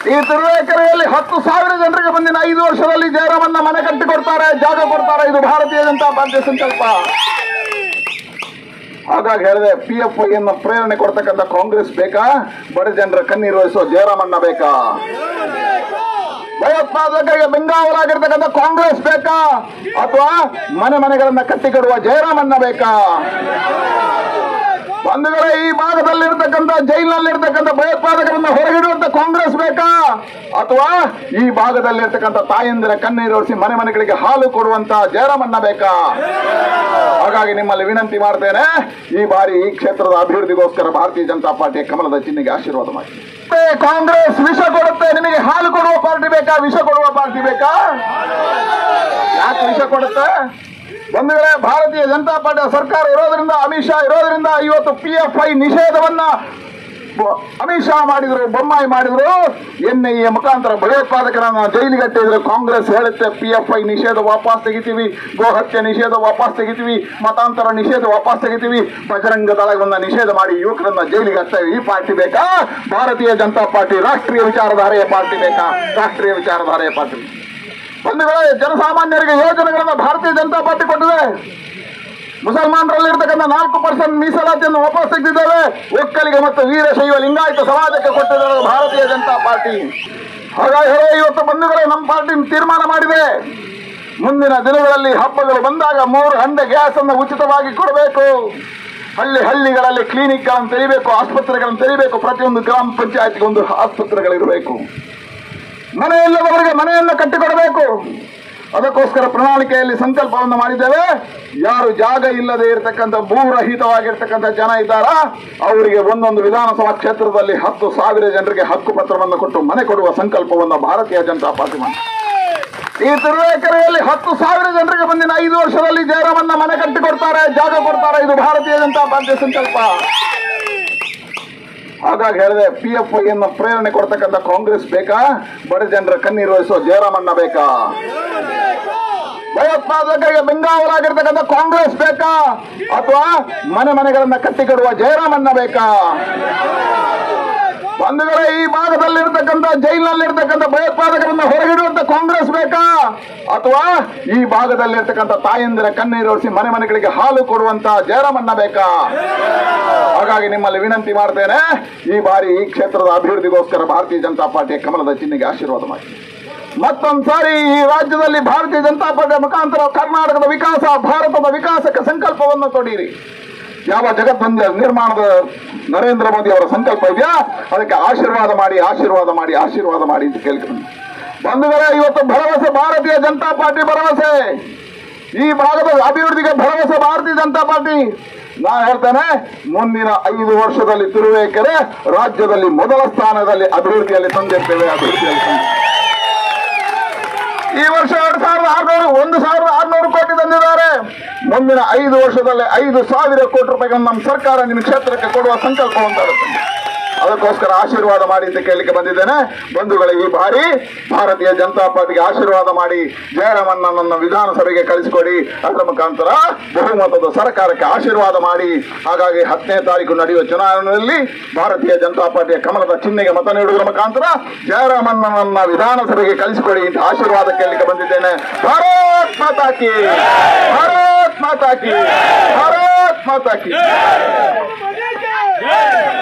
ಈ ತಿರುವೇಕೆರೆಯಲ್ಲಿ ಹತ್ತು ಸಾವಿರ ಜನರಿಗೆ ಮುಂದಿನ ಐದು ವರ್ಷದಲ್ಲಿ ಜಯರಾಮನ್ನ ಮನೆ ಕಟ್ಟಿ ಕೊಡ್ತಾರೆ ಜಾಗ ಕೊಡ್ತಾರೆ ಇದು ಭಾರತೀಯ ಜನತಾ ಪಾರ್ಟಿಯ ಸಂಕಲ್ಪ ಹಾಗಾಗಿ ಹೇಳಿದೆ ಪಿ ಎಫ್ ಐಯನ್ನು ಪ್ರೇರಣೆ ಕೊಡ್ತಕ್ಕಂಥ ಕಾಂಗ್ರೆಸ್ ಬೇಕಾ ಬಡ ಜನರ ಕಣ್ಣೀರು ಒರೆಸೋ ಜಯರಾಮಣ್ಣ ಬೇಕಾ ಭಯೋತ್ಪಾದಕರಿಗೆ ಬೆಂಗಾವಲಾಗಿರ್ತಕ್ಕಂಥ ಕಾಂಗ್ರೆಸ್ ಬೇಕಾ ಅಥವಾ ಮನೆ ಮನೆಗಳನ್ನ ಕಟ್ಟಿಕೊಡುವ ಜಯರಾಮಣ್ಣ ಬೇಕಾ ಬಂಧುಗಳೇ ಈ ಭಾಗದಲ್ಲಿರ್ತಕ್ಕಂಥ ಜೈಲಿನಲ್ಲಿರ್ತಕ್ಕಂಥ ಭಯೋತ್ಪಾದಕರನ್ನ ಹೊರಗಿಡುವಂತ ಕಾಂಗ್ರೆಸ್ ಬೇಕಾ ಅಥವಾ ಈ ಭಾಗದಲ್ಲಿರ್ತಕ್ಕಂಥ ತಾಯಂದಿರ ಕಣ್ಣೀರೋರಿಸಿ ಮನೆ ಮನೆಗಳಿಗೆ ಹಾಲು ಕೊಡುವಂತ ಜಯರಾಮಣ್ಣ ಬೇಕಾ ಹಾಗಾಗಿ ನಿಮ್ಮಲ್ಲಿ ವಿನಂತಿ ಮಾಡ್ತೇನೆ ಈ ಬಾರಿ ಈ ಕ್ಷೇತ್ರದ ಅಭಿವೃದ್ಧಿಗೋಸ್ಕರ ಭಾರತೀಯ ಜನತಾ ಪಾರ್ಟಿಯ ಕಮಲದ ಚಿಹ್ನೆಗೆ ಆಶೀರ್ವಾದ ಮಾಡಿ ಮತ್ತೆ ಕಾಂಗ್ರೆಸ್ ವಿಷ ಕೊಡುತ್ತೆ ನಿಮಗೆ ಹಾಲು ಕೊಡುವ ಪಾರ್ಟಿ ಬೇಕಾ ವಿಷ ಕೊಡುವ ಪಾರ್ಟಿ ಬೇಕಾ ಯಾಕೆ ವಿಷ ಕೊಡುತ್ತೆ ಬಂಧುಗಳೇ ಭಾರತೀಯ ಜನತಾ ಪಾರ್ಟಿಯ ಸರ್ಕಾರ ಇರೋದ್ರಿಂದ ಅಮಿತ್ ಶಾ ಇರೋದ್ರಿಂದ ಇವತ್ತು ಪಿ ಎಫ್ ಐ ನಿಷೇಧವನ್ನ ಬ- ಅಮಿತ್ ಶಾ ಮಾಡಿದ್ರು ಬೊಮ್ಮಾಯಿ ಮಾಡಿದ್ರು ಎನ್ ಐ ಎ ಮುಖಾಂತರ ಭಯೋತ್ಪಾದಕರನ್ನ ಜೈಲಿಗೆ ಹಟ್ಟಿದ್ರು ಕಾಂಗ್ರೆಸ್ ಹೇಳುತ್ತೆ ಪಿ ಎಫ್ ಐ ನಿಷೇಧ ವಾಪಸ್ ತೆಗಿತೀವಿ ಗೋಹತ್ಯೆ ನಿಷೇಧ ವಾಪಸ್ ತೆಗಿತೀವಿ ಮತಾಂತರ ನಿಷೇಧ ವಾಪಸ್ ತೆಗಿತೀವಿ ಬಜರಂಗ ದಳವನ್ನ ನಿಷೇಧ ಮಾಡಿ ಯುವಕರನ್ನ ಜೈಲಿಗೆ ಹಚ್ತೇವೆ ಈ ಪಾರ್ಟಿ ಬೇಕಾ ಭಾರತೀಯ ಜನತಾ ಪಾರ್ಟಿ ರಾಷ್ಟ್ರೀಯ ವಿಚಾರಧಾರೆಯ ಪಾರ್ಟಿ ಬೇಕಾ ರಾಷ್ಟ್ರೀಯ ವಿಚಾರಧಾರೆಯ ಪಾರ್ಟಿ ಬಂಧುಗಳೇ ಜನಸಾಮಾನ್ಯರಿಗೆ ಯೋಜನೆಗಳನ್ನ ಭಾರತೀಯ ಜನತಾ ಪಾರ್ಟಿ ಕೊಟ್ಟಿದೆ ಮುಸಲ್ಮಾನರಲ್ಲಿರ್ತಕ್ಕಂಥ ನಾಲ್ಕು ಪರ್ಸೆಂಟ್ ಮೀಸಲಾತಿಯನ್ನು ವಾಪಸ್ ತೆಗೆದಿದ್ದೇವೆ ಒಕ್ಕಲಿಗೆ ಮತ್ತು ವೀರಶೈವ ಲಿಂಗಾಯತ ಸಮಾಜಕ್ಕೆ ಕೊಟ್ಟಿದ್ದಾರೆ ಭಾರತೀಯ ಜನತಾ ಪಾರ್ಟಿ ಹಾಗಾಗಿ ಹೇಳಿ ಇವತ್ತು ಬಂಧುಗಳೇ ನಮ್ಮ ಪಾರ್ಟಿ ತೀರ್ಮಾನ ಮಾಡಿದೆ ಮುಂದಿನ ದಿನಗಳಲ್ಲಿ ಹಬ್ಬಗಳು ಬಂದಾಗ ಮೂರು ಹಂಡೆ ಗ್ಯಾಸ್ ಅನ್ನು ಉಚಿತವಾಗಿ ಕೊಡಬೇಕು ಹಳ್ಳಿ ಹಳ್ಳಿಗಳಲ್ಲಿ ಕ್ಲಿನಿಕ್ಗಳನ್ನು ತೆರಿಬೇಕು ಆಸ್ಪತ್ರೆಗಳನ್ನು ತೆರಿಬೇಕು ಪ್ರತಿಯೊಂದು ಗ್ರಾಮ ಪಂಚಾಯತ್ಗೆ ಒಂದು ಆಸ್ಪತ್ರೆಗಳಿರಬೇಕು ಮನೆ ಇಲ್ಲದವರಿಗೆ ಮನೆಯನ್ನು ಕಟ್ಟಿಕೊಡಬೇಕು ಅದಕ್ಕೋಸ್ಕರ ಪ್ರಣಾಳಿಕೆಯಲ್ಲಿ ಸಂಕಲ್ಪವನ್ನು ಮಾಡಿದ್ದೇವೆ ಯಾರು ಜಾಗ ಇಲ್ಲದೆ ಇರತಕ್ಕಂಥ ಭೂರಹಿತವಾಗಿರ್ತಕ್ಕಂಥ ಜನ ಇದ್ದಾರಾ ಅವರಿಗೆ ಒಂದೊಂದು ವಿಧಾನಸಭಾ ಕ್ಷೇತ್ರದಲ್ಲಿ ಹತ್ತು ಸಾವಿರ ಜನರಿಗೆ ಹಕ್ಕು ಪತ್ರವನ್ನು ಕೊಟ್ಟು ಮನೆ ಕೊಡುವ ಸಂಕಲ್ಪವನ್ನು ಭಾರತೀಯ ಜನತಾ ಪಾರ್ಟಿ ಮಾಡಿ ಈ ತಿರುವೇಕೆರೆಯಲ್ಲಿ ಹತ್ತು ಸಾವಿರ ಜನರಿಗೆ ಮುಂದಿನ ಐದು ವರ್ಷದಲ್ಲಿ ಜಯರಾಮನ್ನ ಮನೆ ಕಟ್ಟಿ ಕೊಡ್ತಾರೆ ಜಾಗ ಕೊಡ್ತಾರೆ ಇದು ಭಾರತೀಯ ಜನತಾ ಪಾರ್ಟಿಯ ಸಂಕಲ್ಪ ಹಾಗಾಗಿ ಹೇಳಿದೆ ಪಿ ಎಫ್ ಐಯನ್ನು ಪ್ರೇರಣೆ ಕೊಡ್ತಕ್ಕಂಥ ಕಾಂಗ್ರೆಸ್ ಬೇಕಾ ಬಡ ಜನರ ಕಣ್ಣೀರು ಒರೆಸೋ ಜಯರಾಮಣ್ಣ ಬೇಕಾ ಭಯೋತ್ಪಾದಕರಿಗೆ ಬೆಂಗಾವಲಾಗಿರ್ತಕ್ಕಂಥ ಕಾಂಗ್ರೆಸ್ ಬೇಕಾ ಅಥವಾ ಮನೆ ಮನೆಗಳನ್ನ ಕಟ್ಟಿಕೊಡುವ ಜಯರಾಮಣ್ಣ ಬೇಕಾ ಬಂಧುಗಳೇ ಈ ಭಾಗದಲ್ಲಿರ್ತಕ್ಕಂಥ ಜೈಲಿನಲ್ಲಿರ್ತಕ್ಕಂಥ ಭಯೋತ್ಪಾದಕರನ್ನ ಹೊರಗಿಡುವಂತ ಕಾಂಗ್ರೆಸ್ ಬೇಕಾ ಅಥವಾ ಈ ಭಾಗದಲ್ಲಿರ್ತಕ್ಕಂಥ ತಾಯಂದಿರ ಕಣ್ಣೀರೋರಿಸಿ ಮನೆ ಮನೆಗಳಿಗೆ ಹಾಲು ಕೊಡುವಂತ ಜಯರಾಮಣ್ಣ ಬೇಕಾ ಹಾಗಾಗಿ ನಿಮ್ಮಲ್ಲಿ ವಿನಂತಿ ಮಾಡ್ತೇನೆ ಈ ಬಾರಿ ಈ ಕ್ಷೇತ್ರದ ಅಭಿವೃದ್ಧಿಗೋಸ್ಕರ ಭಾರತೀಯ ಜನತಾ ಪಾರ್ಟಿಯ ಕಮಲದ ಚಿಹ್ನೆಗೆ ಆಶೀರ್ವಾದ ಮಾಡಿ ಮತ್ತೊಂದು ಸಾರಿ ಈ ರಾಜ್ಯದಲ್ಲಿ ಭಾರತೀಯ ಜನತಾ ಪಾರ್ಟಿಯ ಮುಖಾಂತರ ಕರ್ನಾಟಕದ ವಿಕಾಸ ಭಾರತದ ವಿಕಾಸಕ್ಕೆ ಸಂಕಲ್ಪವನ್ನು ತೊಡೀರಿ ಯಾವ ಜಗತ್ತೊಂದು ನಿರ್ಮಾಣದ ನರೇಂದ್ರ ಮೋದಿ ಅವರ ಸಂಕಲ್ಪ ಇದೆಯಾ ಅದಕ್ಕೆ ಆಶೀರ್ವಾದ ಮಾಡಿ ಆಶೀರ್ವಾದ ಮಾಡಿ ಆಶೀರ್ವಾದ ಮಾಡಿ ಅಂತ ಕೇಳ್ಕೊಂಡು ಬಂಧುಗಳೇ ಇವತ್ತು ಭರವಸೆ ಭಾರತೀಯ ಜನತಾ ಪಾರ್ಟಿ ಭರವಸೆ ಈ ಭಾಗದ ಅಭಿವೃದ್ಧಿಗೆ ಭರವಸೆ ಭಾರತೀಯ ಜನತಾ ಪಾರ್ಟಿ ನಾ ಹೇಳ್ತೇನೆ ಮುಂದಿನ ಐದು ವರ್ಷದಲ್ಲಿ ತಿರುವೇಕೆರೆ ರಾಜ್ಯದಲ್ಲಿ ಮೊದಲ ಸ್ಥಾನದಲ್ಲಿ ಅಭಿವೃದ್ಧಿಯಲ್ಲಿ ತಂದಿರ್ತೇವೆ ಅಭಿವೃದ್ಧಿಯಲ್ಲಿ ತಂದಿರ್ತೇವೆ. ಈ ವರ್ಷ ಎರಡು ಸಾವಿರದ ಆರ್ನೂರು ಒಂದು ಸಾವಿರದ ಆರ್ನೂರು ಕೋಟಿ ತಂದಿದ್ದಾರೆ ಮುಂದಿನ ಐದು ವರ್ಷದಲ್ಲಿ ಐದು ಸಾವಿರ ಕೋಟಿ ರೂಪಾಯಿಗಳನ್ನು ನಮ್ಮ ಸರ್ಕಾರ ನಿಮ್ಮ ಕ್ಷೇತ್ರಕ್ಕೆ ಕೊಡುವ ಸಂಕಲ್ಪವನ್ನು ತರುತ್ತೆ ಅದಕ್ಕೋಸ್ಕರ ಆಶೀರ್ವಾದ ಮಾಡಿ ಅಂತ ಕೇಳಲಿಕ್ಕೆ ಬಂದಿದ್ದೇನೆ ಬಂಧುಗಳೇ ಈ ಬಾರಿ ಭಾರತೀಯ ಜನತಾ ಪಾರ್ಟಿಗೆ ಆಶೀರ್ವಾದ ಮಾಡಿ ಜಯರಾಮನ್ನ ನನ್ನ ವಿಧಾನಸಭೆಗೆ ಕಳಿಸಿಕೊಡಿ ಅದರ ಮುಖಾಂತರ ಬಹುಮತದ ಸರ್ಕಾರಕ್ಕೆ ಆಶೀರ್ವಾದ ಮಾಡಿ ಹಾಗಾಗಿ ಹತ್ತನೇ ತಾರೀಕು ನಡೆಯುವ ಚುನಾವಣೆಯಲ್ಲಿ ಭಾರತೀಯ ಜನತಾ ಪಾರ್ಟಿಯ ಕಮಲದ ಚಿಹ್ನೆಗೆ ಮತ ನೀಡುವುದರ ಮುಖಾಂತರ ಜಯರಾಮನ್ನನನ್ನ ವಿಧಾನಸಭೆಗೆ ಕಳಿಸಿಕೊಡಿ ಅಂತ ಆಶೀರ್ವಾದ ಕೇಳಲಿಕ್ಕೆ ಬಂದಿದ್ದೇನೆ ಭಾರತ್ ಮಾತಾ ಕಿ ಭಾರತ್ ಮಾತಾ ಕಿ ಭಾರತ್ ಮಾತಾ ಕಿ ಜೈ